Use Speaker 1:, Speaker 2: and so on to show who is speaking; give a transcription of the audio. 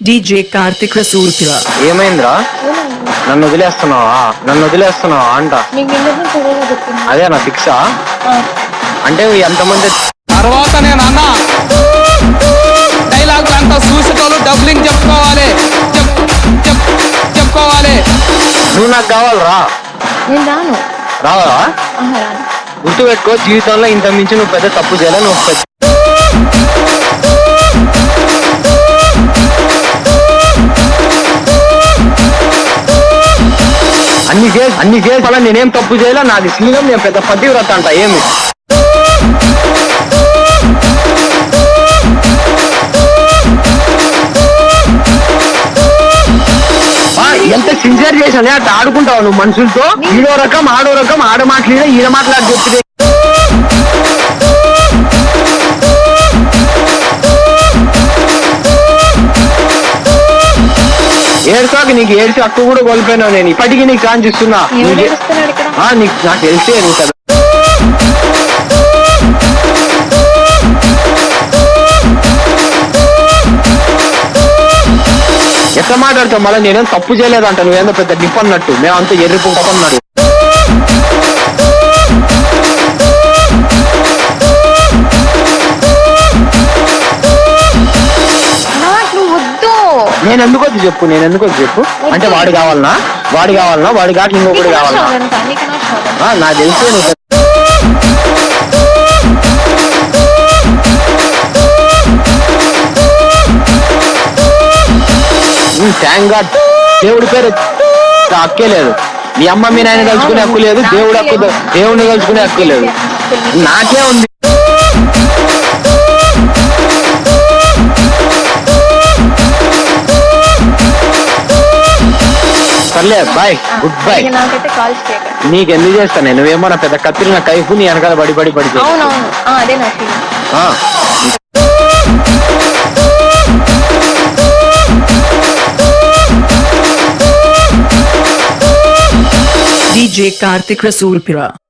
Speaker 1: DJ Karthik Rasoolpura.
Speaker 2: ఏమైందిరా నన్ను వదిలేస్తున్నావా నన్ను వదిలేస్తున్నావా అంట
Speaker 3: మీకు నిన్న చదవగా చెప్పింది
Speaker 2: అదే నా ఫిక్సా అంటే ఎంతమంది
Speaker 4: తర్వాత నేను అన్న డైలాగ్ అంతా చూసేటోళ్ళు డబ్లింగ్ చెప్పుకోవాలి చెప్ చెప్ చెప్పుకోవాలి
Speaker 2: నువ్వు నాకు కావాలరా
Speaker 3: నేను రాను
Speaker 2: రావాలా
Speaker 3: ఆహా రాను
Speaker 2: గుర్తుపెట్టుకో జీవితంలో ఇంత మించి నువ్వు పెద్ద తప్పు చేయాలి నువ్వు పెద్ద అన్ని చేసి అన్ని చేసి అలా నేనేం తప్పు చేయాలా నాది సింగం నేను పెద్ద పతివ్రత అంట ఏమి ఆ, ఎంత సిన్సియర్ చేశానే అట్లా ఆడుకుంటావు నువ్వు మనుషులతో ఈడో రకం ఆడో రకం ఆడ మాట్లాడే ఈడ మాట్లాడి చెప్తే ఏడ్చాక నీకు ఏడ్చి అక్కు కూడా కోల్పోయినావు నేను ఇప్పటికీ నీకు ఛాన్స్ ఇస్తున్నా
Speaker 3: ఎవరు
Speaker 2: నీకు-
Speaker 3: ఏడుస్తున్నాడు ఇక్కడ
Speaker 2: ఆ, నీకు నాకు తెలిసే నువ్వు కదా ఎట్లా మాట్లాడతావు మళ్ళీ నేనేం తప్పు చేయలేదంట నువ్వేందో పెద్ద డిప్ అన్నట్టు మేము అంతా ఎర్రి పుట్టమన్నాడు
Speaker 3: నాకు నువ్వు వద్దు
Speaker 2: నేను ఎందుకు వచ్చి చెప్పు నేను ఎందుకు వచ్చి చెప్పు అంటే వాడు కావాలనా వాడు కావాలనా వాడి కాక
Speaker 3: నీకు
Speaker 2: ఇంకొకటి
Speaker 3: నా
Speaker 2: కావాలనా
Speaker 3: షాదంతా నీకు నా షాదంతా
Speaker 2: ఆ, నాకు తెలిసే నువ్వు పెద్ద- థ్యాంక్ గాడ్ దేవుడి పేరు హక్కే లేదు మీ అమ్మ మీ నాయన కలుసుకునే హక్కు లేదు దేవుడు హక్కు దేవుడిని కలుసుకునే హక్కు లేదు నాకే ఉంది సర్లే బాయ్ గుడ్ బై
Speaker 3: ఇక నాకైతే కాల్ చేయకండి
Speaker 2: నీకు ఎందుకు చేస్తాను నువ్వేమన్నా పెద్ద కత్తిరిన కైపు నీ వెనకాల పడి పడి పడి చేయి.
Speaker 3: అవునవును ఆ, అదే నా ఫీలింగ్
Speaker 2: ఆ.
Speaker 1: DJ Karthik Rasoolpura.